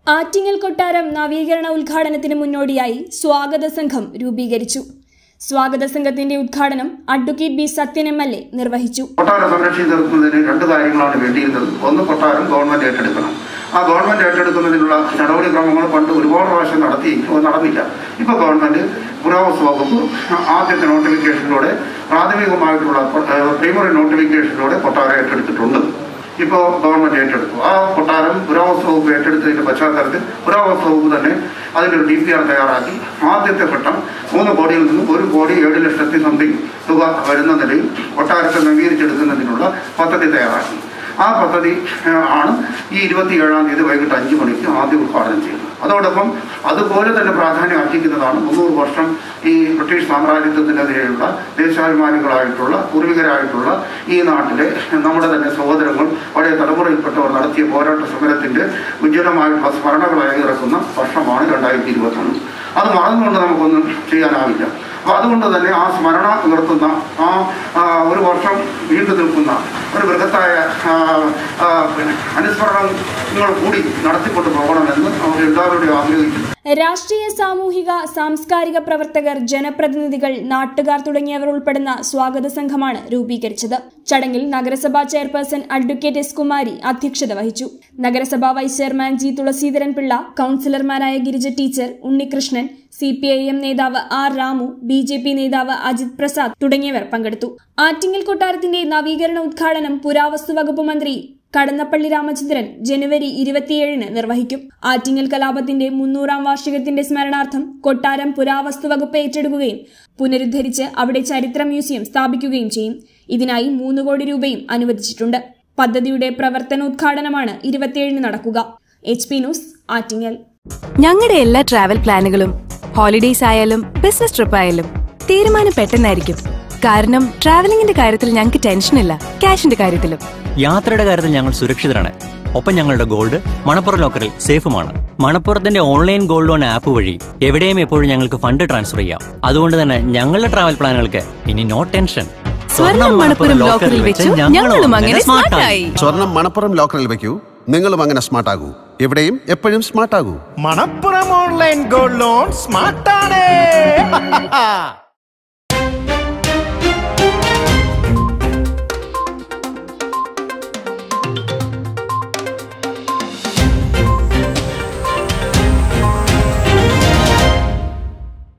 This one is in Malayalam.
ആറ്റിങ്ങൽ കൊട്ടാരം നവീകരണ ഉദ്ഘാടനത്തിന് മുന്നോടിയായി സ്വാഗത സംഘം രൂപീകരിച്ചു സ്വാഗത സംഘത്തിന്റെ ഉദ്ഘാടനം advocate B Sathyan M L A നിർവഹിച്ചു കൊട്ടാരം സംരക്ഷിച്ചു നിർത്തുന്നതിന് രണ്ട് കാര്യങ്ങളാണ് വേണ്ടിയിരുന്നത് ഒന്ന് കൊട്ടാരം ഗവൺമെന്റ് ഏറ്റെടുക്കണം ആ ഗവൺമെന്റ് ഏറ്റെടുക്കുന്നതിനുള്ള നടപടിക്രമങ്ങൾ പണ്ട് ഒരുപാട് പ്രാവശ്യം നടത്തി ഇപ്പോൾ നടന്നില്ല ഇപ്പോൾ ഗവൺമെന്റ് പുരാവസ്തു വകുപ്പ് ആദ്യത്തെ നോട്ടിഫിക്കേഷനിലൂടെ പ്രാഥമികമായിട്ടുള്ള പ്രൈമറി നോട്ടിഫിക്കേഷനിലൂടെ കൊട്ടാരം ഏറ്റെടുത്തിട്ടുണ്ട് ഇപ്പോൾ ഗവൺമെന്റ് ഏറ്റെടുത്തു ആ കൊട്ടാരം പുരാവസ്തു വകുപ്പ് ഏറ്റെടുത്തതിന്റെ പശ്ചാത്തലത്തിൽ പുരാവസ്തു വകുപ്പ് തന്നെ അതിനൊരു ഡി പി ആർ തയ്യാറാക്കി ആദ്യത്തെ ഘട്ടം മൂന്ന് കോടിയിൽ നിന്നും ഒരു കോടി ഏഴ് ലക്ഷത്തി സംതിങ് തുക വരുന്ന നിലയിൽ കൊട്ടാരത്തെ നവീകരിച്ചെടുക്കുന്നതിനുള്ള പദ്ധതി തയ്യാറാക്കി ആ പദ്ധതി ഏഹ്, ആണ് ഈ ഇരുപത്തിയേഴാം തീയതി വൈകിട്ട് അഞ്ച് മണിക്ക് ആദ്യം ഉദ്ഘാടനം ചെയ്യുന്നത് അതോടൊപ്പം അതുപോലെ തന്നെ പ്രാധാന്യം അർഹിക്കുന്നതാണ് മുന്നൂറ് വർഷം ഈ ബ്രിട്ടീഷ് സാമ്രാജ്യത്വത്തിനെതിരെയുള്ള ദേശാഭിമാനികളായിട്ടുള്ള പൂർവികരായിട്ടുള്ള ഈ നാട്ടിലെ നമ്മുടെ തന്നെ സഹോദരങ്ങൾ പഴയ തലമുറയിൽപ്പെട്ടവർ നടത്തിയ പോരാട്ട സമരത്തിന്റെ ഉജ്ജ്വലമായിട്ടുള്ള സ്മരണകളായി ഇറക്കുന്ന വർഷമാണ് രണ്ടായിരത്തി ഇരുപത്തൊന്ന് അത് മറന്നുകൊണ്ട് നമുക്കൊന്നും ചെയ്യാനാവില്ല അപ്പൊ അതുകൊണ്ട് തന്നെ ആ സ്മരണ ഉയർത്തുന്ന ആ ആ, ഒരു വർഷം നീണ്ടു നിൽക്കുന്ന ഒരു ബൃഹത്തായ ആ, ആ, പിന്നെ അനുസ്മരണങ്ങൾ കൂടി നടത്തിക്കൊണ്ട് പോകണമെന്ന് നമുക്ക് എല്ലാവരുടെയും ആഗ്രഹിക്കുന്നു രാഷ്ട്രീയ സാമൂഹിക സാംസ്കാരിക പ്രവർത്തകർ ജനപ്രതിനിധികൾ നാട്ടുകാർ തുടങ്ങിയവർ ഉൾപ്പെടുന്ന സ്വാഗത സംഘമാണ് രൂപീകരിച്ചത് ചടങ്ങിൽ നഗരസഭാ ചെയർപേഴ്സൺ അഡ്വക്കേറ്റ് എസ് കുമാരി അധ്യക്ഷത വഹിച്ചു നഗരസഭാ vice chairman G Thulaseedharan Pillai കൌൺസിലർമാരായ Girija teacher Unnikrishnan C P I M നേതാവ് R Ramu B J P നേതാവ് അജിത് പ്രസാദ് തുടങ്ങിയവർ പങ്കെടുത്തു ആറ്റിങ്ങൽ കൊട്ടാരത്തിന്റെ നവീകരണ ഉദ്ഘാടനം പുരാവസ്തു വകുപ്പ് മന്ത്രി കടന്നപ്പള്ളി രാമചന്ദ്രൻ ജനുവരി ഇരുപത്തിയേഴിന് നിർവഹിക്കും ആറ്റിങ്ങൽ കലാപത്തിന്റെ മുന്നൂറാം വാർഷികത്തിന്റെ സ്മരണാർത്ഥം കൊട്ടാരം പുരാവസ്തു വകുപ്പ് ഏറ്റെടുക്കുകയും പുനരുദ്ധരിച്ച് അവിടെ ചരിത്ര മ്യൂസിയം സ്ഥാപിക്കുകയും ചെയ്യും ഇതിനായി മൂന്ന് കോടി രൂപയും അനുവദിച്ചിട്ടുണ്ട് പദ്ധതിയുടെ പ്രവർത്തനോദ്ഘാടനമാണ് ഇരുപത്തിയേഴിന് നടക്കുക എച്ച് പി ന്യൂസ് ആറ്റിങ്ങൽ ഞങ്ങളുടെ എല്ലാ ട്രാവൽ പ്ലാനുകളും ഹോളിഡേയ്സ് ആയാലും ബിസിനസ് ട്രിപ്പ് ആയാലും തീരുമാനം പെട്ടെന്നായിരിക്കും കാരണം ട്രാവലിംഗിന്റെ കാര്യത്തിൽ ഞങ്ങൾക്ക് ടെൻഷനില്ല ക്യാഷിന്റെ കാര്യത്തിലും യാത്രയുടെ കാര്യത്തിൽ ഞങ്ങൾ സുരക്ഷിതരാണ് ഒപ്പം ഞങ്ങളുടെ ഗോൾഡ് മണപ്പുറം ലോക്കറിൽ സേഫുമാണ് മണപ്പുറത്തിന്റെ ഓൺലൈൻ ഗോൾഡ് ലോൺ ആപ്പ് വഴി എവിടെയും എപ്പോഴും ഞങ്ങൾക്ക് ഫണ്ട് ട്രാൻസ്ഫർ ചെയ്യാം അതുകൊണ്ട് തന്നെ ഞങ്ങളുടെ ട്രാവൽ പ്ലാനുകൾക്ക് ഇനി നോ ടെൻഷൻ സ്വർണം മണപ്പുറം ലോക്കറിൽ വെച്ചു ഞങ്ങളും അങ്ങനെ സ്മാർട്ടായി സ്വർണം മണപ്പുറം ലോക്കറിൽ വെക്കൂ നിങ്ങളും അങ്ങനെ സ്മാർട്ട് ആകൂ എവിടെയും എപ്പോഴും സ്മാർട്ട് ആകൂ മണപ്പുറം ഓൺലൈൻ ഗോൾഡ് ലോൺ സ്മാർട്ടാണ്